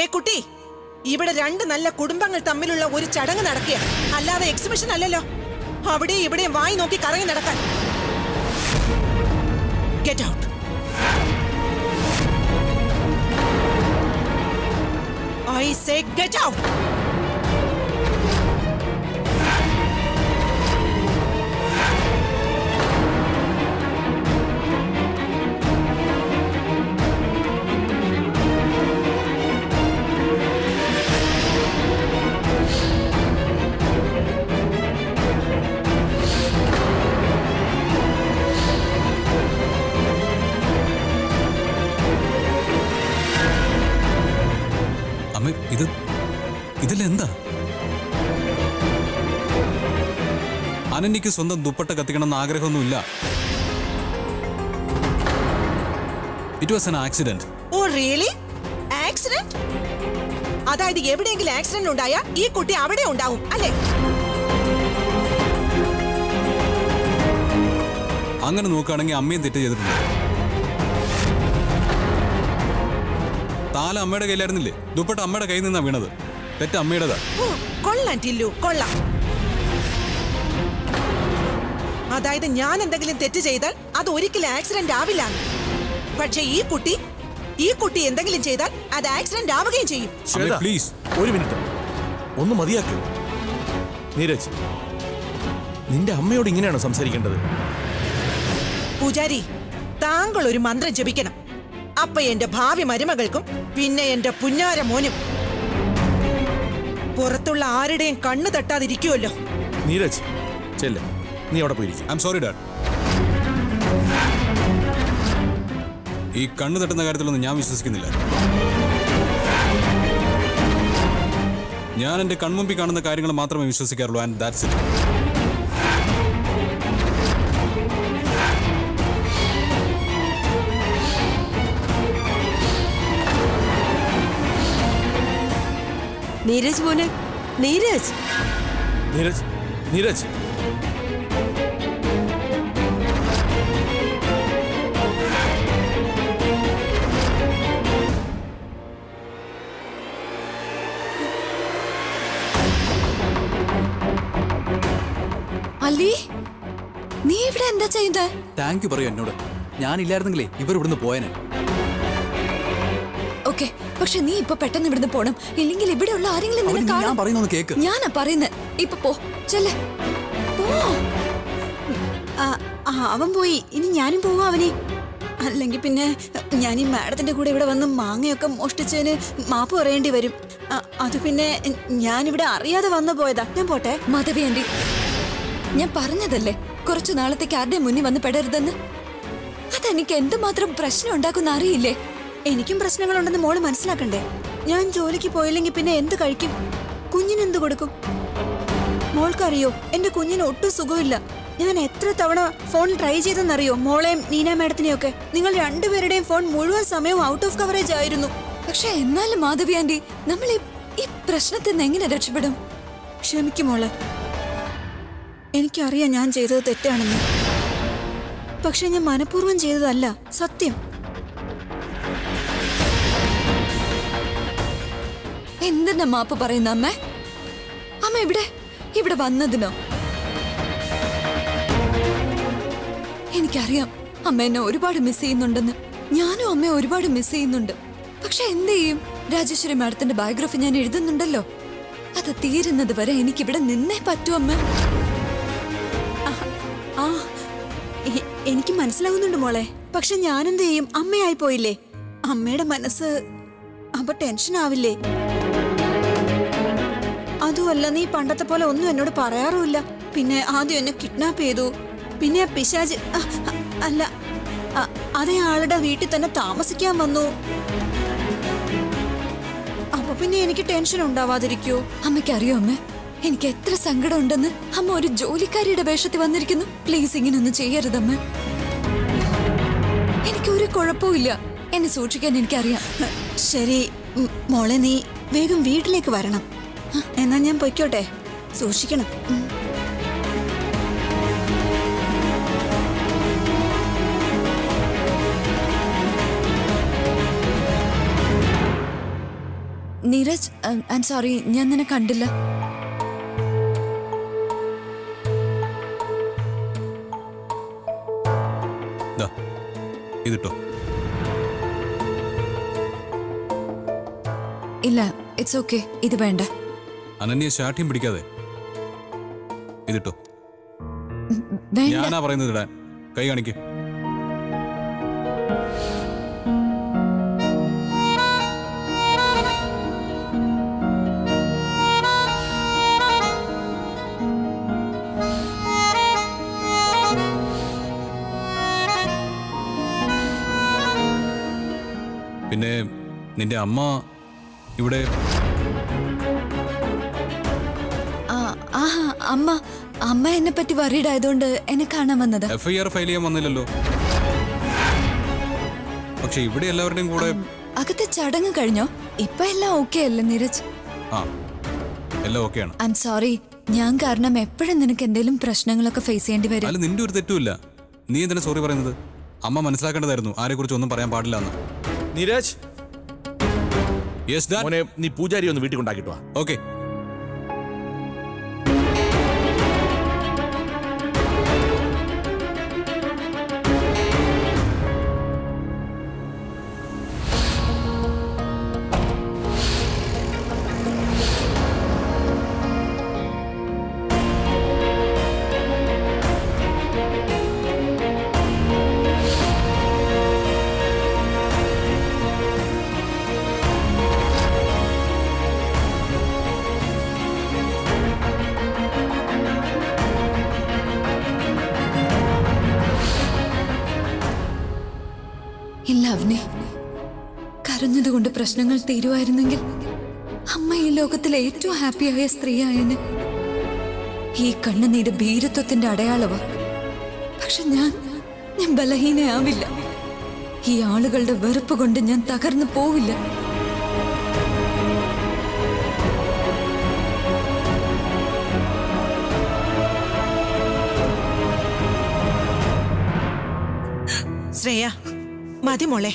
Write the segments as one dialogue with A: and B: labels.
A: ദേ കുട്ടി ഇവിടെ രണ്ട് നല്ല കുടുംബങ്ങൾ തമ്മിലുള്ള ഒരു ചടങ്ങ് നടക്കുക അല്ലാതെ എക്സിബിഷൻ അല്ലല്ലോ അവിടെ ഇവിടെ വായി നോക്കി കറങ്ങി നടക്കാൻ get out I say get out
B: അമ്മ ഇത് ഇതിലെന്താ അനന്യക്ക് സ്വന്തം ദുപ്പട്ട കത്തിക്കണമെന്ന് ആഗ്രഹമൊന്നുമില്ല it was an accident
A: oh really accident അതായത് എവിടെയെങ്കിലും ആക്സിഡന്റ് ഉണ്ടായ ഈ കുട്ടി അവിടെ ഉണ്ടാവും അല്ലേ
B: അങ്ങനെ നോക്കുകയാണെങ്കിൽ അമ്മയും തെറ്റ് ചെയ്തിട്ടുണ്ട് താല അമ്മയുടെ കയ്യിലായിരുന്നില്ലേ ദുപ്പട്ട അമ്മയുടെ കയ്യിൽ നിന്നാ വീണത് തെറ്റ് അമ്മയുടേതാ
A: ഓ, കൊള്ളാം ടില്ലു കൊള്ളാം അതായത് ഞാൻ എന്തെങ്കിലും തെറ്റ് ചെയ്താൽ അത് ഒരിക്കലും ആക്സിഡന്റ് ആവില്ല പക്ഷെ ഈ കുട്ടി ഈ കുട്ടി എന്തെങ്കിലും ചെയ്താൽ അത് ആക്സിഡന്റ് ആവുകയും ചെയ്യും
B: അമ്മേ,
C: ശ്വേത
B: please.
C: ഒരു മിനിറ്റ് ഒന്ന് മതിയാക്ക് നീരജ് നിന്റെ അമ്മയോട് ഇങ്ങനെയാണോ സംസാരിക്കേണ്ടത്
A: പൂജാരി താങ്കൾ ഒരു മന്ത്രം ജപിക്കണം അപ്പൊ എന്റെ ഭാവി മരുമകൾക്കും പിന്നെ എന്റെ പുന്നാര മോനും പുറത്തുള്ള ആരുടെയും കണ്ണു തട്ടാതിരിക്കുമല്ലോ
C: നീരജ് ചെല്ല് നീ അവിടെ പോയിരിക്കും
B: ഐ എം സോറി ഡാഡ് ഈ കണ്ണു തട്ടുന്ന കാര്യത്തിലൊന്നും ഞാൻ വിശ്വസിക്കുന്നില്ല ഞാൻ എന്റെ കൺമുമ്പിൽ കാണുന്ന കാര്യങ്ങൾ മാത്രമേ വിശ്വസിക്കാറുള്ളൂ ആൻഡ് ദാറ്റ്സ് ഇറ്റ്
D: നീരജ് മോനെ നീരജ്
C: നീരജ് നീരജ്
D: അല്ലി നീ ഇവിടെ എന്താ ചെയ്യുന്നത്
E: താങ്ക് യു പറയൂ എന്നോട് ഞാനില്ലായിരുന്നെങ്കിലേ ഇവർ ഇവിടുന്ന് പോയനെ
D: ഓക്കെ പക്ഷെ നീ ഇപ്പൊ പെട്ടെന്ന് ഇവിടുന്ന് പോണം ഇല്ലെങ്കിൽ ഇവിടെയുള്ള ആരെങ്കിലും നിന്നെ
E: അവന് ഞാൻ
D: കാണും.
E: പറയുന്നൊന്ന് കേക്ക്.
D: ഞാനാ പറയുന്നത് ഇപ്പൊ പോ ചെല്ലേ പോ
F: ആ, ആ, അവൻ പോയി ഇനി ഞാനും പോവാ അവനെ അല്ലെങ്കിൽ പിന്നെ ഞാൻ ഈ മാഡത്തിന്റെ കൂടെ ഇവിടെ വന്ന് മാങ്ങയൊക്കെ മോഷ്ടിച്ചതിന് മാപ്പ് പറയേണ്ടി വരും ആ, അത് പിന്നെ ഞാനിവിടെ അറിയാതെ വന്നു പോയതാ ഞാൻ പോട്ടെ
D: മാധവി ആന്റി ഞാൻ പറഞ്ഞതല്ലേ കുറച്ചു നാളത്തേക്ക് ആരുടെ മുന്നിൽ വന്ന് പെടരുതെന്ന് അതെനിക്ക് എന്തുമാത്രം പ്രശ്നം ഉണ്ടാക്കുന്ന അറിയില്ലേ
F: എനിക്കും പ്രശ്നങ്ങളുണ്ടെന്ന് മോള് മനസ്സിലാക്കണ്ടേ ഞാൻ ജോലിക്ക് പോയില്ലെങ്കിൽ പിന്നെ എന്ത് കഴിക്കും കുഞ്ഞിന് എന്ത് കൊടുക്കും മോൾക്കറിയോ എന്റെ കുഞ്ഞിന് ഒട്ടും സുഖമില്ല ഞാൻ എത്ര തവണ ഫോൺ ട്രൈ ചെയ്തെന്നറിയോ മോളെയും നീന മാഡത്തിനെയും ഒക്കെ നിങ്ങൾ രണ്ടുപേരുടെയും ഫോൺ മുഴുവൻ സമയവും ഔട്ട് ഓഫ് കവറേജ് ആയിരുന്നു
D: പക്ഷെ എന്നാലും മാധവി ആന്റി നമ്മൾ ഈ- ഈ പ്രശ്നത്തിൽ നിന്ന് എങ്ങനെ രക്ഷപ്പെടും
F: ക്ഷമിക്കും മോളെ എനിക്കറിയാം ഞാൻ ചെയ്തത് തെറ്റാണെന്ന് പക്ഷെ ഞാൻ മനഃപൂർവ്വം ചെയ്തതല്ല സത്യം
D: എന്തിനാ മാപ്പ് പറയുന്ന അമ്മ അമ്മ ഇവിടെ ഇവിടെ വന്നതിനോ എനിക്കറിയാം അമ്മ എന്നെ ഒരുപാട് മിസ് ചെയ്യുന്നുണ്ടെന്ന് ഞാനും അമ്മയെ ഒരുപാട് മിസ് ചെയ്യുന്നുണ്ട് പക്ഷെ എന്ത് ചെയ്യും രാജേശ്വരി മാഡത്തിന്റെ ബയോഗ്രഫി ഞാൻ എഴുതുന്നുണ്ടല്ലോ അത് തീരുന്നത് വരെ എനിക്കിവിടെ നിന്നേ പറ്റൂ അമ്മ
F: ആ എ- എനിക്ക് മനസ്സിലാവുന്നുണ്ട് മോളെ പക്ഷെ ഞാനെന്ത് ചെയ്യും അമ്മയായി പോയില്ലേ അമ്മയുടെ മനസ്സ് അപ്പൊ ടെൻഷൻ ആവില്ലേ അതുമല്ല നീ പണ്ടത്തെ പോലെ ഒന്നും എന്നോട് പറയാറുമില്ല പിന്നെ ആദ്യം എന്നെ കിഡ്നാപ്പ് ചെയ്തു പിന്നെ ആ പിശാജ് അ, അ, അല്ല അ, അതേ ആളുടെ വീട്ടിൽ തന്നെ താമസിക്കാൻ വന്നു അപ്പൊ പിന്നെ എനിക്ക് ടെൻഷൻ ഉണ്ടാവാതിരിക്കോ
D: അമ്മയ്ക്കറിയോ അമ്മ എനിക്ക് എത്ര സങ്കടം ഉണ്ടെന്ന് അമ്മ ഒരു ജോലിക്കാരിയുടെ വേഷത്തിൽ വന്നിരിക്കുന്നു പ്ലീസ് ഇങ്ങനൊന്നും ചെയ്യരുതമ്മ എനിക്ക് ഒരു കുഴപ്പമില്ല എന്നെ സൂക്ഷിക്കാൻ എനിക്കറിയാം
F: ശരി ഉം, മോളെ നീ വേഗം വീട്ടിലേക്ക് വരണം എന്നാ ഞാൻ പൊയ്ക്കോട്ടെ സൂക്ഷിക്കണം ഉം.
D: നീരജ് ഐ സോറി ഞാൻ നിന്നെ കണ്ടില്ല
B: ദാ ഇതിട്ടോ
D: ഇല്ല ഇറ്റ്സ് ഓക്കെ ഇത് വേണ്ട
B: അനന്യ ശാഠ്യം പിടിക്കാതെ ഇതിട്ടോ
D: വേണ്ട
B: ഞാനാ പറയുന്നത് ഇടാൻ കൈ കാണിക്ക് പിന്നെ നിന്റെ അമ്മ ഇവിടെ
D: ആ ആ, അമ്മ അമ്മ എന്നെ പറ്റി വറീഡ് ആയതുകൊണ്ട് എന്നെ കാണാൻ വന്നത്
B: എഫ് ഐ ആർ ഫയൽ ചെയ്യാൻ വന്നില്ലല്ലോ പക്ഷെ ഇവിടെ എല്ലാവരുടെയും കൂടെ
D: അകത്തെ ചടങ്ങ് കഴിഞ്ഞോ ഇപ്പൊ എല്ലാം ഓക്കെ അല്ലേ നീരജ്
B: ആ എല്ലാം ഓക്കെയാണ്
D: ഐ എം സോറി ഞാൻ കാരണം എപ്പോഴും നിനക്ക് എന്തെങ്കിലും പ്രശ്നങ്ങളൊക്കെ ഫേസ് ചെയ്യേണ്ടി വരും
B: അല്ല നിന്റെ ഒരു തെറ്റുമില്ല നീ എന്തിനാ സോറി പറയുന്നത് അമ്മ മനസ്സിലാക്കേണ്ടതായിരുന്നു ആരെക്കുറിച്ച് ഒന്നും പറയാൻ പാടില്ല എന്ന്
C: നീരജ്
B: യെസ് ഡാഡ്
C: മോനെ നീ പൂജാരി ഒന്ന് വീട്ടിൽ കൊണ്ടാക്കിട്ട് വാ
B: ഓക്കെ
D: ഇല്ല അവനെ കരഞ്ഞതുകൊണ്ട് പ്രശ്നങ്ങൾ തീരുമായിരുന്നെങ്കിൽ അമ്മ ഈ ലോകത്തിലെ ഏറ്റവും ഹാപ്പിയായ സ്ത്രീയായന് ഈ കണ്ണുനീര് ഭീരത്വത്തിന്റെ അടയാളവാ പക്ഷെ ഞാൻ ഞാൻ ബലഹീനയാവില്ല ഈ ആളുകളുടെ വെറുപ്പ് കൊണ്ട് ഞാൻ തകർന്നു പോവില്ല
A: ശ്രേയ മതി മോളെ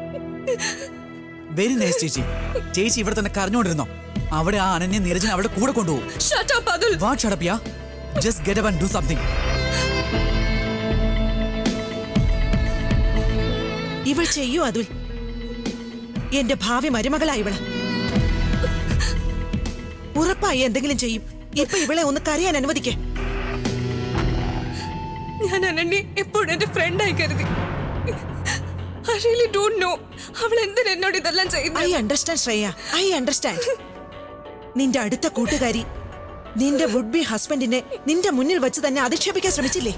E: വെരി നൈസ് ചേച്ചി ചേച്ചി ഇവിടെ തന്നെ കരഞ്ഞോണ്ടിരുന്നോ അവിടെ ആ അനന്യ നീരജൻ അവിടെ കൂടെ കൊണ്ടുപോകും what shut up ya just get up and do something
A: ഇവൾ ചെയ്യൂ അതുൽ എന്റെ ഭാവി മരുമകളാ ഇവള് ഉറപ്പായി എന്തെങ്കിലും ചെയ്യും ഇപ്പൊ ഇവളെ ഒന്ന് കരയാൻ അനുവദിക്കേ
G: ഞാൻ അനന്യെ എപ്പോഴും എന്റെ ഫ്രണ്ടായി കരുതി ഐ റിയലി ഡോണ്ട് നോ അവൾ എന്തിനാ എന്നോട് ഇതെല്ലാം
A: ഐ
G: ചെയ്യുന്നത്
A: അണ്ടർസ്റ്റാൻഡ് ശ്രേയ ഐ അണ്ടർസ്റ്റാൻഡ് നിന്റെ അടുത്ത കൂട്ടുകാരി നിന്റെ വുഡ് ബി ഹസ്ബൻഡിനെ നിന്റെ മുന്നിൽ വെച്ച് തന്നെ അധിക്ഷേപിക്കാൻ ശ്രമിച്ചില്ലേ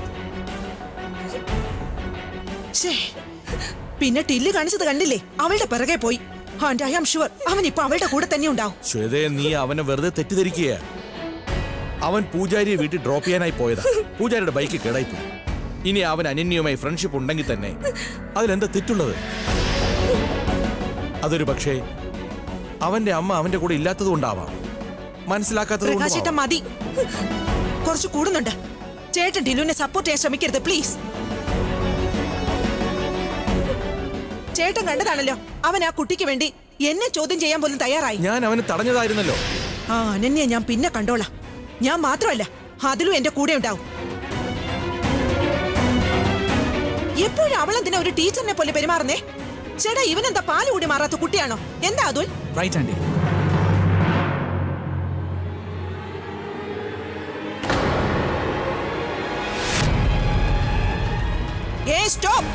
A: ശ്ശേ, പിന്നെ ടില്ല് കാണിച്ചത് കണ്ടില്ലേ അവളുടെ പിറകെ പോയി ആൻഡ് ഐ ആം ഷുവർ അവൻ ഇപ്പൊ അവളുടെ കൂടെ തന്നെ ഉണ്ടാവും
C: ശ്വേതയെ നീ അവനെ വെറുതെ തെറ്റിദ്ധരിക്കുക അവൻ പൂജാരിയെ വീട്ടിൽ ഡ്രോപ്പ് ചെയ്യാനായി പോയതാ പൂജാരിയുടെ ബൈക്ക് കേടായി പോയി ഇനി അവൻ അനന്യവുമായി ഫ്രണ്ട്ഷിപ്പ് ഉണ്ടെങ്കിൽ തന്നെ അതിലെന്താ തെറ്റുള്ളത് അതൊരു പക്ഷേ അവന്റെ അമ്മ അവന്റെ കൂടെ ഇല്ലാത്തത് കൊണ്ടാവാം മനസ്സിലാക്കാത്തത്
A: പ്രകാശേട്ട
C: കൊണ്ടാവാം.
A: മതി കുറച്ച് കൂടുന്നുണ്ട് ചേട്ടൻ ടിലുവിനെ സപ്പോർട്ട് ചെയ്യാൻ ശ്രമിക്കരുത് പ്ലീസ് ചേട്ടൻ കണ്ടതാണല്ലോ അവൻ ആ കുട്ടിക്ക് വേണ്ടി എന്നെ ചോദ്യം ചെയ്യാൻ പോലും തയ്യാറായി
C: ഞാൻ അവനെ തടഞ്ഞതായിരുന്നല്ലോ
A: ആ അനന്യ ഞാൻ പിന്നെ കണ്ടോളാം ഞാൻ മാത്രമല്ല അതിലും എന്റെ കൂടെ ഉണ്ടാവും എപ്പോഴും അവളെന്തിനാ ഒരു ടീച്ചറിനെ പോലെ പെരുമാറുന്നേ ചേട്ടാ ഇവനെന്താ പാല് കൂടി മാറാത്ത കുട്ടിയാണോ എന്താ അതുൽ
E: റൈറ്റ് ആൻഡി
A: ഏ സ്റ്റോപ്പ്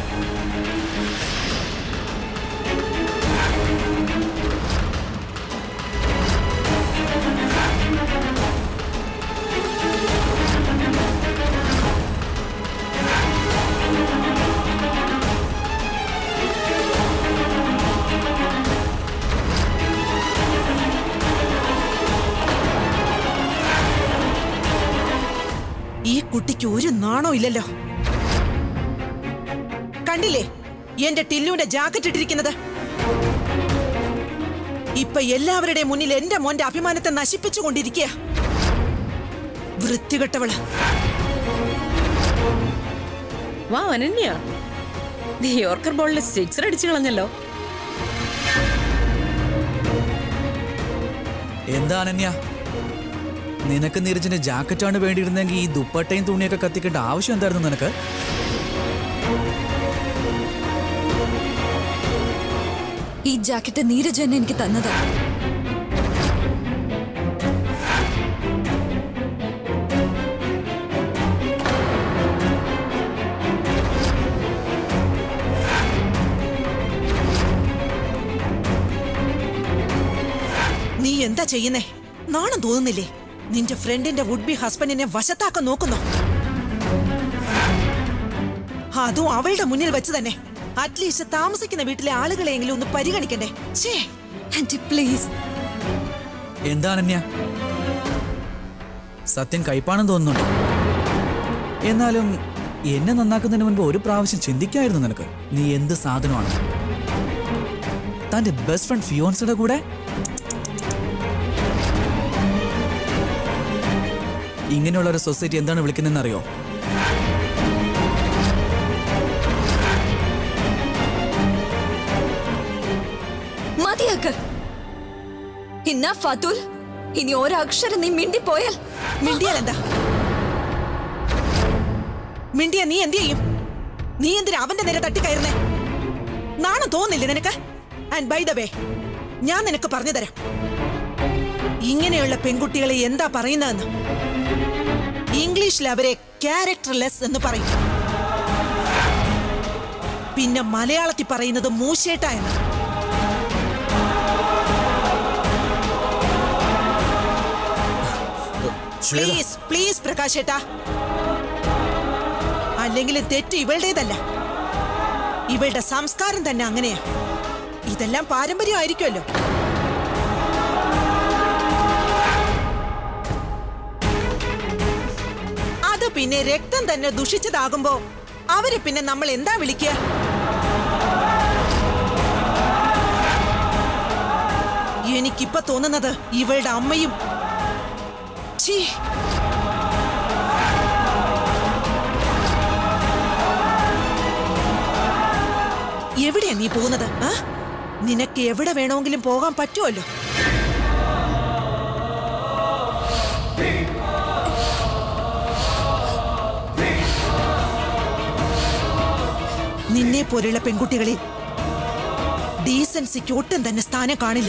A: ഈ കുട്ടിക്ക് ഒരു നാണോ ഇല്ലല്ലോ കണ്ടില്ലേ എന്റെ ടില്ലുവിന്റെ ജാക്കറ്റ് ഇട്ടിരിക്കുന്നത് ഇപ്പൊ എല്ലാവരുടെയും മുന്നിൽ എന്റെ മോന്റെ അഭിമാനത്തെ നശിപ്പിച്ചുകൊണ്ടിരിക്കുക വൃത്തികെട്ടവള്
H: വാ അനന്യ നീ യോർക്കർ ബോളിൽ സിക്സർ അടിച്ചു കളഞ്ഞല്ലോ
E: എന്താ അനന്യ നിനക്ക് നീരജിന്റെ ജാക്കറ്റാണ് വേണ്ടിയിരുന്നെങ്കിൽ ഈ ദുപ്പട്ടയും തുണിയൊക്കെ കത്തിക്കേണ്ട ആവശ്യം എന്തായിരുന്നു നിനക്ക്
D: ഈ ജാക്കറ്റ് നീരജ് തന്നെ എനിക്ക് തന്നതാ
A: നീ എന്താ ചെയ്യുന്നേ നാണം തോന്നുന്നില്ലേ നിന്റെ ഫ്രണ്ടിന്റെ വുഡ് ബി ഹസ്ബൻഡിനെ വശത്താക്കാൻ നോക്കുന്നോ അതും അവളുടെ മുന്നിൽ വെച്ച് തന്നെ അറ്റ്ലീസ്റ്റ് താമസിക്കുന്ന വീട്ടിലെ ആളുകളെങ്കിലും ഒന്ന് പരിഗണിക്കണ്ടേ ഛേ
D: ആന്റി പ്ലീസ്
E: എന്താ അനന്യ സത്യം കൈപ്പാണെന്ന് തോന്നുന്നുണ്ടോ എന്നാലും എന്നെ നന്നാക്കുന്നതിന് മുൻപ് ഒരു പ്രാവശ്യം ചിന്തിക്കായിരുന്നു നിനക്ക് നീ എന്ത് സാധനമാണ് തന്റെ ബെസ്റ്റ് ഫ്രണ്ട് ഫിയോൺസിയുടെ കൂടെ ഇങ്ങനെയുള്ള ഒരു സൊസൈറ്റി എന്താണ് വിളിക്കുന്നതെന്ന് അറിയോ
D: മതിയാക്ക് ഇന്നാ ഫാത്തുൽ ഇനി ഒരക്ഷരം നീ മിണ്ടിപ്പോയാൽ
A: മിണ്ടിയാൽ എന്താ മിണ്ടിയ നീ എന്ത് ചെയ്യും നീ എന്തിനാ അവന്റെ നേരെ തട്ടിക്കയറുന്നേ നാണം തോന്നില്ലേ നിനക്ക് ആൻഡ് ബൈ ദ വേ ഞാൻ നിനക്ക് പറഞ്ഞു തരാം ഇങ്ങനെയുള്ള പെൺകുട്ടികളെ എന്താ പറയുന്നതെന്ന് ഇംഗ്ലീഷിൽ അവരെ ക്യാരക്ടർലെസ് എന്ന് പറയും പിന്നെ മലയാളത്തിൽ പറയുന്നത് മൂശേട്ട എന്ന്
C: ശ്വേത
A: പ്ലീസ് പ്ലീസ് പ്രകാശ് ഏട്ടാ അല്ലെങ്കിൽ തെറ്റ് ഇവളുടേതല്ല ഇവളുടെ സംസ്കാരം തന്നെ അങ്ങനെയാ ഇതെല്ലാം പാരമ്പര്യമായിരിക്കുമല്ലോ അത് പിന്നെ രക്തം തന്നെ ദുഷിച്ചതാകുമ്പോ അവരെ പിന്നെ നമ്മൾ എന്താ വിളിക്കുക എനിക്കിപ്പോ തോന്നുന്നത് ഇവളുടെ അമ്മയും ഛീ എവിടെയാ നീ പോകുന്നത് ആ നിനക്ക് എവിടെ വേണമെങ്കിലും പോകാൻ പറ്റുമല്ലോ നിന്നെ പോലെയുള്ള പെൺകുട്ടികളിൽ ഡീസൻസിക്ക് ഒട്ടും തന്നെ സ്ഥാനം കാണില്ല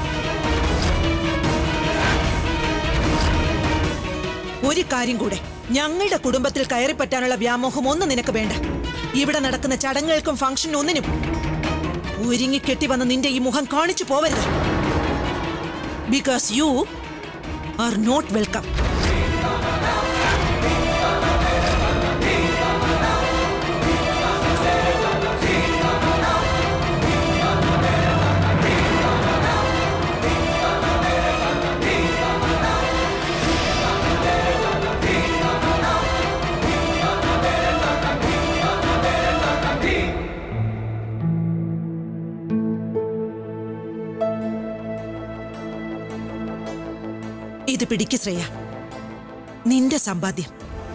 A: ഒരു കാര്യം കൂടെ ഞങ്ങളുടെ കുടുംബത്തിൽ കയറിപ്പറ്റാനുള്ള വ്യാമോഹം ഒന്നും നിനക്ക് വേണ്ട ഇവിടെ നടക്കുന്ന ചടങ്ങുകൾക്കും ഫംഗ്ഷനും ഒന്നിനും ഒരുങ്ങിക്കെട്ടി വന്ന് നിന്റെ ഈ മുഖം കാണിച്ചു പോവരുത് because you are not welcome ഇത് പിടിക്ക് ശ്രേയ നിന്റെ സമ്പാദ്യം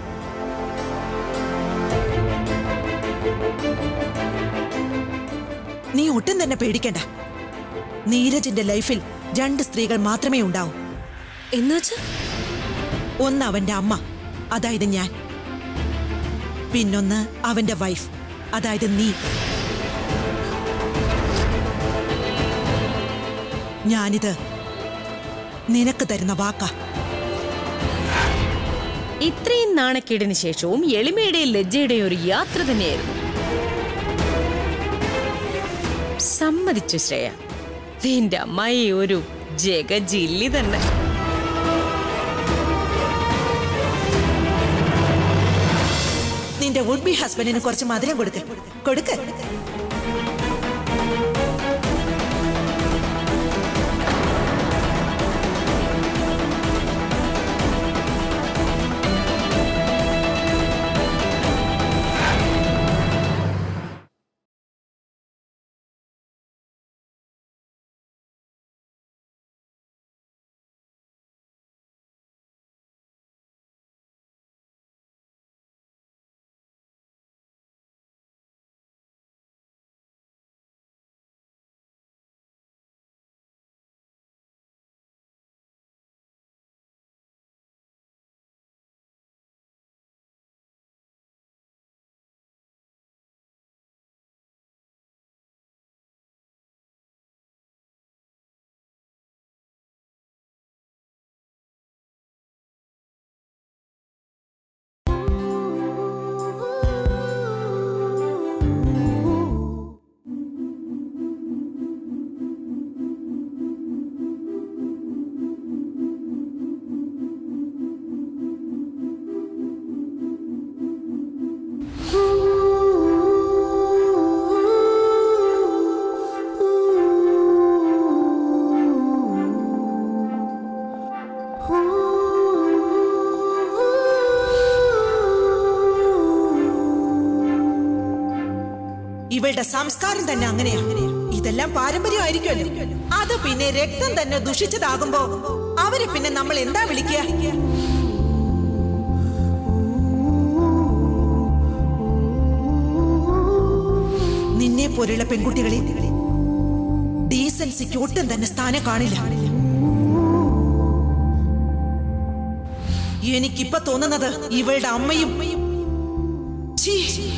A: നീ ഒട്ടും തന്നെ പേടിക്കണ്ട നീരജിന്റെ ലൈഫിൽ രണ്ട് സ്ത്രീകൾ മാത്രമേ ഉണ്ടാവൂ
H: എന്നുവെച്ചാ
A: ഒന്ന് അവന്റെ അമ്മ അതായത് ഞാൻ പിന്നൊന്ന് അവന്റെ വൈഫ് അതായത് നീ ഞാനിത് നിനക്ക് തരുന്ന വാക്കാ
H: ഇത്രയും നാണക്കേടിന് ശേഷവും എളിമയുടെയും ലജ്ജയുടെയും ഒരു യാത്ര തന്നെയായിരുന്നു സമ്മതിച്ചു ശ്രേയ നിന്റെ അമ്മായി ഒരു ജഗജില്ലി തന്നെ
A: നിന്റെ വുഡ് ബി ഹസ്ബൻഡിന് കുറച്ച് മധുരം കൊടുക്ക് കൊടുക്ക് ഇവളുടെ സംസ്കാരം തന്നെ അങ്ങനെയാ ഇതെല്ലാം പാരമ്പര്യമായിരിക്കുമല്ലോ അത് പിന്നെ രക്തം തന്നെ ദുഷിച്ചതാകുമ്പോ അവരെ പിന്നെ നമ്മൾ എന്താ വിളിക്കുക നിന്നെ പോലെയുള്ള പെൺകുട്ടികളെ ഡീസൻസിക്ക് ഒട്ടും തന്നെ സ്ഥാനം കാണില്ല എനിക്കിപ്പൊ തോന്നുന്നത് ഇവളുടെ അമ്മയും ഛീ,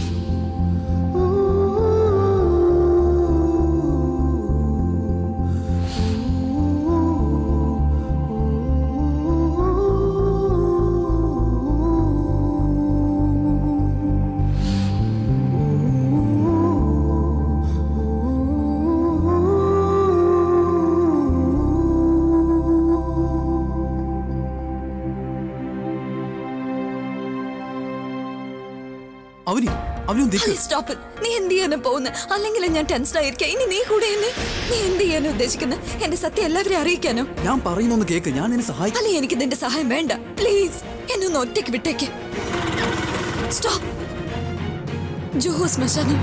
E: അവനി അവനും ദിക്ക്
D: സ്റ്റോപ്പ് നീ എന്ത് ചെയ്യാനാ പോകുന്നത് അല്ലെങ്കിൽ ഞാൻ ടെൻസ്ഡ് ആയിരിക്കാം ഇനി നീ കൂടെ എന്നെ നീ എന്ത് ചെയ്യാനാ ഉദ്ദേശിക്കുന്നത് എന്റെ സത്യം എല്ലാവരെയും അറിയിക്കാനോ
E: ഞാൻ പറയുന്നൊന്ന് കേക്ക് ഞാൻ നിന്നെ സഹായിക്കാം
D: അല്ലെ എനിക്ക് നിന്റെ സഹായം വേണ്ട പ്ലീസ് എന്നെ ഒന്ന് ഒറ്റയ്ക്ക് വിട്ടേക്ക് സ്റ്റോപ്പ് ജോഹോ ശ്മശാനം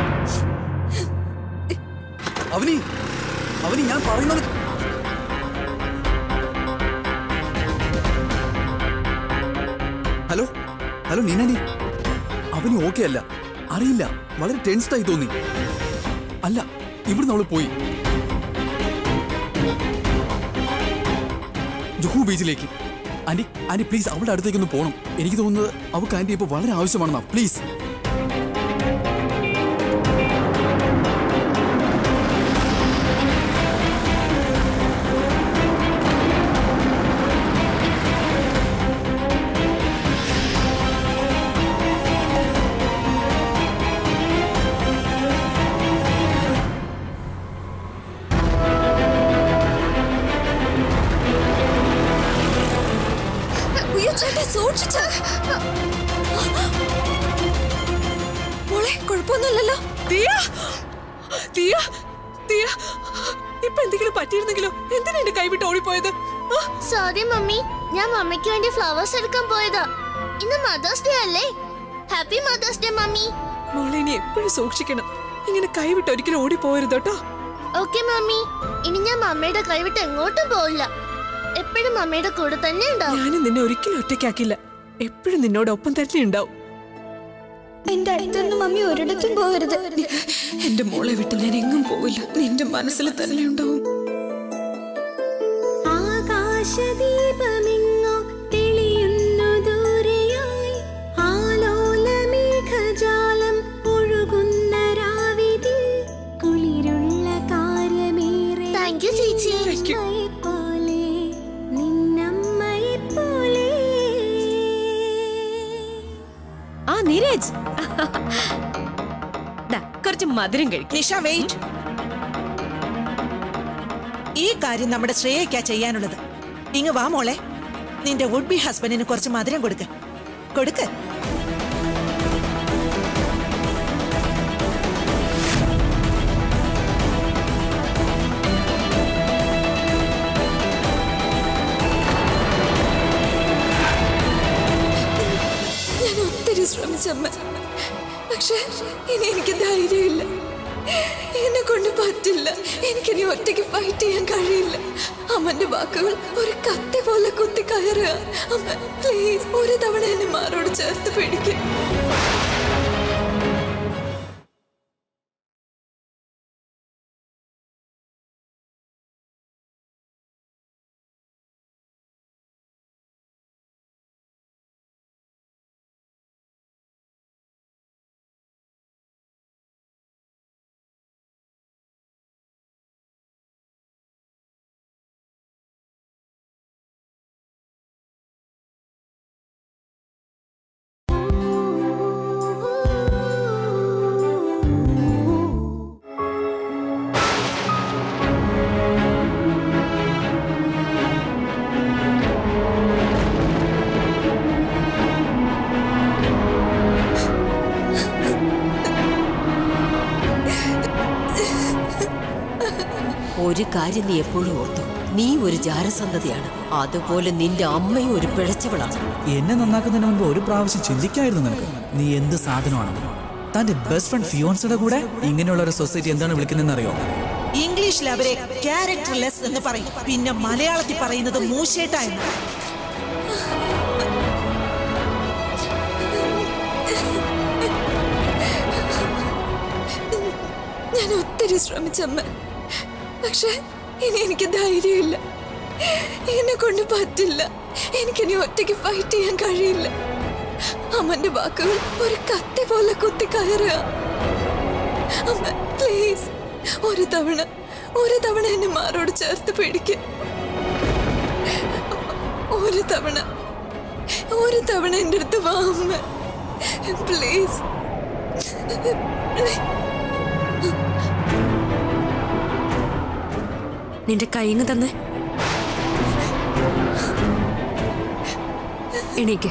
E: അവനി അവനി ഞാൻ പറയുന്നത് ഹലോ ഹലോ നീനാനി അവന് ഓക്കെ അല്ല അറിയില്ല വളരെ ടെൻസ്ഡ് ആയി തോന്നി അല്ല ഇവിടുന്ന് അവള് പോയി ജുഹു ബീച്ചിലേക്ക് ആന്റി ആന്റി പ്ലീസ് അവളുടെ അടുത്തേക്ക് ഒന്ന് പോകണം എനിക്ക് തോന്നുന്നത് അവൾക്ക് ആന്റി ഇപ്പൊ വളരെ ആവശ്യമാണെന്നാ പ്ലീസ്
D: ഉയ്യോ, ചേട്ടാ, സൂക്ഷിച്ച്. മോളെ കുഴപ്പമൊന്നുമില്ലല്ലോ
G: ദിയ ദിയ ദിയ ഇപ്പൊ എന്തെങ്കിലും പറ്റിയിരുന്നെങ്കിലോ എന്തിനാ എന്റെ കൈവിട്ട് ഓടിപ്പോയത് ആ,
I: സോറി മമ്മി ഞാൻ മമ്മിക്ക് വേണ്ടി ഫ്ലവേഴ്സ് എടുക്കാൻ പോയതാ ഇന്ന് മദേഴ്സ് ഡേ അല്ലേ ഹാപ്പി മദേഴ്സ് ഡേ മമ്മി
G: മോളെ ഇനി എപ്പോഴും സൂക്ഷിക്കണം ഇങ്ങനെ കൈവിട്ട് ഒരിക്കലും ഓടിപ്പോരുത് കേട്ടോ
I: ഓക്കെ മമ്മി ഇനി ഞാൻ മമ്മിയുടെ കൈവിട്ട് എങ്ങോട്ടും പോവില്ല എപ്പോഴും മമ്മിയുടെ കൂടെ തന്നെ ഉണ്ടാവും
G: ഞാനും നിന്നെ ഒരിക്കലും ഒറ്റയ്ക്കാക്കില്ല എപ്പോഴും നിന്നോടൊപ്പം തന്നെ ഉണ്ടാവും
F: എന്റെ അടുത്തൊന്നും മമ്മി ഒരിടത്തും പോകരുത്
D: എന്റെ മോളെ വിട്ട് ഞാൻ എങ്ങും പോവില്ല നിന്റെ മനസ്സിൽ തന്നെ ഉണ്ടാവും
I: ആകാശദീപമിങ്ങോ തെളിയുന്നു ദൂരെയായി ആലോലമേഘജാലം ഒഴുകുന്ന രാവിതിൽ കുളിരുള്ള കാര്യമേറെ താങ്ക് യു ചേച്ചി പോലെ നിന്നമ്മയെ പോലെ
H: ആ നീരജ് ദാ, കുറച്ച് മധുരം കഴിക്കും
A: നിഷ വെയിറ്റ് ഈ കാര്യം നമ്മുടെ ശ്രേയയ്ക്കാ ചെയ്യാനുള്ളത് ഇങ്ങ് വാ മോളെ നിന്റെ വുഡ് ബി ഹസ്ബൻഡിന് കുറച്ച് മധുരം കൊടുക്ക് കൊടുക്ക്
D: ഞാൻ ഒത്തിരി ശ്രമിച്ചമ്മ പക്ഷെ ഇനി എനിക്ക് ധൈര്യമില്ല എന്നെ കൊണ്ട് പറ്റില്ല എനിക്കിനി ഒറ്റയ്ക്ക് ഫൈറ്റ് ചെയ്യാൻ കഴിയില്ല അമ്മന്റെ വാക്കുകൾ ഒരു കത്തി പോലെ കുത്തി കയറുക അമ്മ പ്ലീസ് ഒരു തവണ എന്നെ മാറോട് ചേർത്ത് പിടിക്കും
H: ഒരു കാര്യം നീ എപ്പോഴും ഓർത്തു നീ ഒരു ജാരസന്തതിയാണ് അതുപോലെ നിന്റെ അമ്മയും ഒരു പിഴച്ചവളാണ്
E: എന്നെ നന്നാക്കുന്നതിന് മുൻപ് ഒരു പ്രാവശ്യം ചിന്തിക്കായിരുന്നു നിനക്ക് നീ എന്ത് സാധനമാണ് തന്റെ ബെസ്റ്റ് ഫ്രണ്ട് ഫിയോൺസിയുടെ കൂടെ ഇങ്ങനെയുള്ള ഒരു സൊസൈറ്റി എന്താണ് വിളിക്കുന്നതെന്ന് അറിയോ
A: ഇംഗ്ലീഷിൽ അവരെ ക്യാരക്ടർലെസ് എന്ന് പറയും പിന്നെ മലയാളത്തിൽ പറയുന്നത് മൂശേട്ടായെന്ന്
D: ഞാൻ ഒത്തിരി ശ്രമിച്ചമ്മ പക്ഷെ ഇനി എനിക്ക് ധൈര്യമില്ല എന്നെ കൊണ്ട് പറ്റില്ല എനിക്കിനി ഒറ്റയ്ക്ക് ഫൈറ്റ് ചെയ്യാൻ കഴിയില്ല അമ്മന്റെ വാക്കുകൾ ഒരു കത്തി പോലെ കുത്തി കയറുക അമ്മ പ്ലീസ് ഒരു തവണ ഒരു തവണ എന്നെ മാറോട് ചേർത്ത് പിടിക്ക ഒരു തവണ ഒരു തവണ എൻ്റെ അടുത്ത് വാ അമ്മ പ്ലീസ്
G: നിന്റെ കൈങ്ങ് തന്നെ എണീക്ക്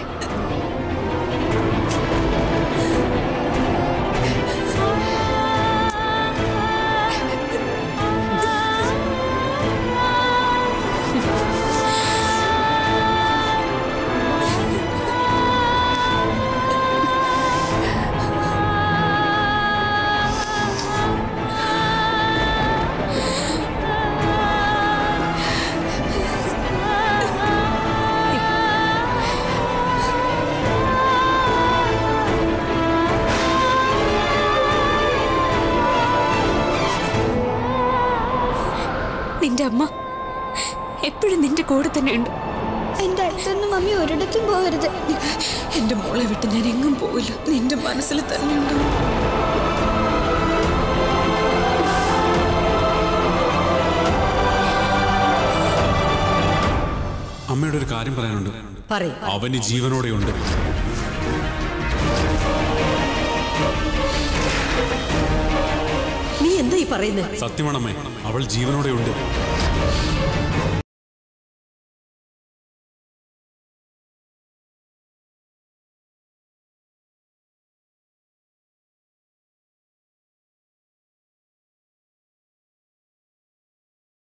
G: നിന്റെ അമ്മ എപ്പോഴും നിന്റെ കൂടെ തന്നെ ഉണ്ട്
F: എന്റെ അടുത്തൊന്നും മമ്മി ഒരിടത്തും പോകരുത്
G: എന്റെ മോളെ വിട്ട് ഞാൻ എങ്ങും പോവില്ല നിന്റെ മനസ്സിൽ തന്നെ ഉണ്ടാവും
B: അമ്മയുടെ ഒരു കാര്യം പറയാനുണ്ട്
H: പറയും
B: അവന് ജീവനോടെയുണ്ട്
H: നീ എന്താ ഈ പറയുന്നത്
B: സത്യമാണമ്മേ അവൾ ജീവനോടെയുണ്ട്